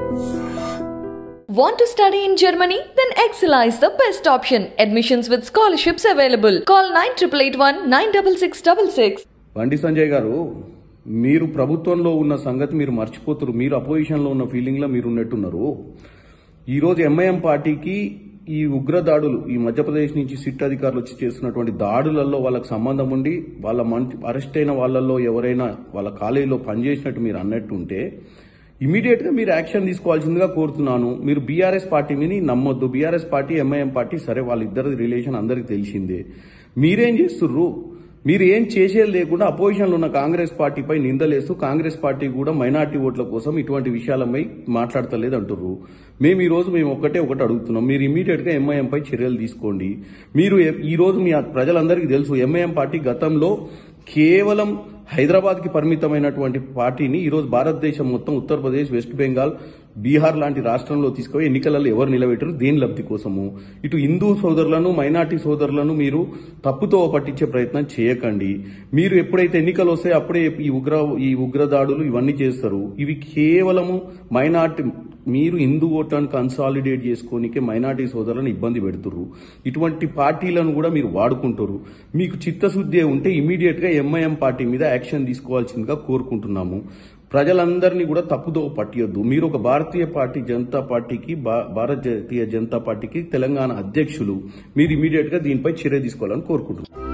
Want to study in Germany? Then Excella is the best option. Admissions with scholarships available. Call 9881 96666. బండి సంజయ్ గారు మీరు ప్రభుత్వంలో ఉన్న సంగతి మీరు మర్చిపోతున్నారు మీరు అపోజిషన్లో ఉన్న ఫీలింగ్లో మీరు ఉన్నట్టున్నారు ఈరోజు ఎంఐఎం పార్టీకి ఈ ఉగ్రదాడులు ఈ మధ్యప్రదేశ్ నుంచి సిట్ అధికారులు వచ్చి చేస్తున్నటువంటి దాడులలో వాళ్ళకి సంబంధం ఉండి వాళ్ళ మంచి అరెస్ట్ అయిన వాళ్ళల్లో ఎవరైనా వాళ్ళ కాలేజీలో పనిచేసినట్టు మీరు అన్నట్టుంటే ఇమీడియట్ గా మీరు యాక్షన్ తీసుకోవాల్సిందిగా కోరుతున్నాను మీరు బీఆర్ఎస్ పార్టీ మీద నమ్మొద్దు బీఆర్ఎస్ పార్టీ ఎంఐఎం పార్టీ సరే వాళ్ళిద్దరి రిలేషన్ అందరికి తెలిసిందే మీరేం చేస్తుర్రు మీరు ఏం చేసేది లేకుండా అపోజిషన్లో ఉన్న కాంగ్రెస్ పార్టీపై నిందలేస్తూ కాంగ్రెస్ పార్టీ కూడా మైనార్టీ ఓట్ల కోసం ఇటువంటి విషయాలపై మాట్లాడతలేదు అంటుర్రు మేము ఈ రోజు మేము ఒక్కటే ఒకటి అడుగుతున్నాం మీరు ఇమీడియట్ గా ఎంఐఎం పై చర్యలు తీసుకోండి మీరు ఎ- ఈ రోజు మీ ప్రజలందరికీ తెలుసు ఎంఐఎం పార్టీ గతంలో కేవలం హైదరాబాద్ కి పరిమితమైనటువంటి పార్టీని ఈ రోజు భారతదేశం మొత్తం ఉత్తరప్రదేశ్ వెస్ట్ బెంగాల్ బీహార్ లాంటి రాష్ట్రంలో తీసుకుపోయి ఎన్నికలలో ఎవరు నిలబెట్టరు దేని లబ్ధి కోసము ఇటు హిందూ సోదరులను మైనార్టీ సోదరులను మీరు తప్పుతో పట్టించే ప్రయత్నం చేయకండి మీరు ఎప్పుడైతే ఎన్నికలు వస్తాయో అప్పుడే ఈ ఉగ్ర ఈ ఉగ్రదాడులు ఇవన్నీ చేస్తారు ఇవి కేవలము మైనార్టీ మీరు హిందూ ఓట్లను కన్సాలిడేట్ చేసుకోనికే మైనార్టీ సోదరులను ఇబ్బంది పెడుతుర్రు ఇటువంటి పార్టీలను కూడా మీరు వాడుకుంటారు మీకు చిత్తశుద్ధి ఉంటే ఇమీడియట్ గా ఎంఐఎం పార్టీ మీద యాక్షన్ తీసుకోవాల్సిందిగా కోరుకుంటున్నాము ప్రజలందరినీ కూడా తప్పుదో పట్టియొద్దు మీరు ఒక భారతీయ పార్టీ జనతా పార్టీకి భా- భారతీయ జనతా పార్టీకి తెలంగాణ అధ్యక్షులు మీరు ఇమీడియట్ గా దీనిపై చర్య తీసుకోవాలని కోరుకుంటున్నాను